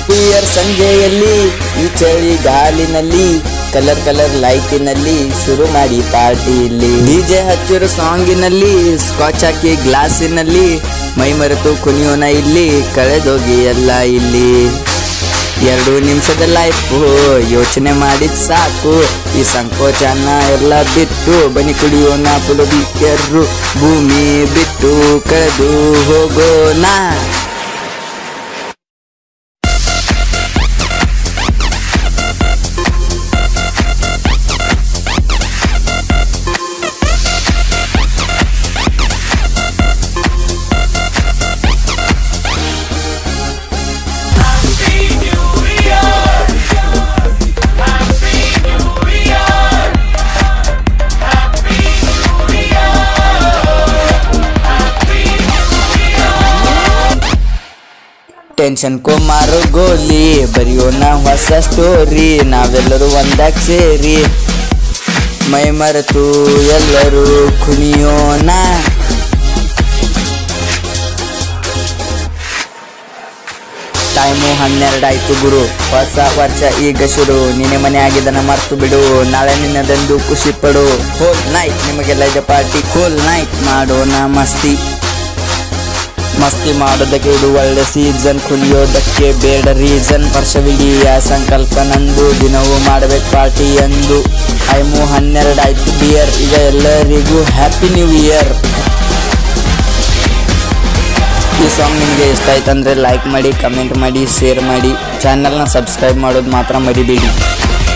new year ಸಂಜೆಯಲ್ಲಿ ಈ ಚಳಿಗಾಲಿನಲ್ಲಿ colour colour ಲೈಟಿನಲ್ಲಿ ಶುರು ಮಾಡಿ ಪಾರ್ಟಿ ಇಲ್ಲಿ ಡಿಜೆ ಹಚ್ಚಿರೋ ಸಾಂಗಿನಲ್ಲಿ ಸ್ಕಾಚ್ ಹಾಕಿ ಗ್ಲಾಸಿನಲ್ಲಿ ಮೈ ಮರೆತು ಕುಣಿಯೋಣ ಇಲ್ಲಿ ಕಳೆದೋಗಿ ಎಲ್ಲ ಇಲ್ಲಿ ಎರಡು ನಿಮಿಷದ ಲೈಫು ಯೋಚನೆ ಮಾಡಿದ್ ಸಾಕು ಈ ಸಂಕೋಚನ ಎಲ್ಲ ಬಿಟ್ಟು ಬನ್ನಿ ಕುಡಿಯೋಣ ಫುಲ್ ಬಿಯರು ಭೂಮಿ ಬಿಟ್ಟು ಕಳೆದು ಹೋಗೋಣ ಟೆನ್ಷನ್ ಮಾರೋ ಗೋಲಿ ಬರೆಯೋಣ ಹೊಸ ಸ್ಟೋರಿ ನಾವೆಲ್ಲರೂ ಒಂದಾಗ್ ಸೇರಿ ಮೈ ಮರೆತು ಎಲ್ಲರೂ ಕುಣಿಯೋಣ ಟೈಮು ಹನ್ನೆರಡಾಯ್ತು ಗುರು ಹೊಸ ವರ್ಷ ಈಗ ಶುರು ನಿನ್ನೆ ಮನೆ ಆಗಿದ್ದನ್ನ ಮರ್ತು ಬಿಡು ನಾಳೆ ನಿನ್ನದೆಂದು ಖುಷಿ ಪಡು ಹೋಲ್ ನೈಟ್ ನಿಮಗೆಲ್ಲ ಇದೆ ಪಾರ್ಟಿ ಹೋಲ್ ನೈಟ್ ಮಾಡೋಣ ಮಸ್ತಿ ಮಸ್ತಿ ಮಾಡೋದಕ್ಕೆ ಇದು ಒಳ್ಳೆ ಸೀಸನ್ ಕುಲಿಯೋದಕ್ಕೆ ಬೇಡ ರೀಸನ್ ವರ್ಷವಿಡೀ ಆ ಸಂಕಲ್ಪ ನಂದು ದಿನವೂ ಮಾಡಬೇಕು ಪಾರ್ಟಿ ಎಂದು ಟೈಮು ಹನ್ನೆರಡು ಆಯ್ತು ಬಿಯರ್ ಈಗ ಎಲ್ಲರಿಗೂ ಹ್ಯಾಪಿ ನ್ಯೂ ಇಯರ್ ಈ ಸಾಂಗ್ ನಿಮಗೆ ಇಷ್ಟ ಆಯ್ತಂದ್ರೆ ಲೈಕ್ ಮಾಡಿ ಕಮೆಂಟ್ ಮಾಡಿ ಶೇರ್ ಮಾಡಿ ಚಾನಲ್ನ ಸಬ್ಸ್ಕ್ರೈಬ್ ಮಾಡೋದು ಮಾತ್ರ ಮರಿಬೇಡಿ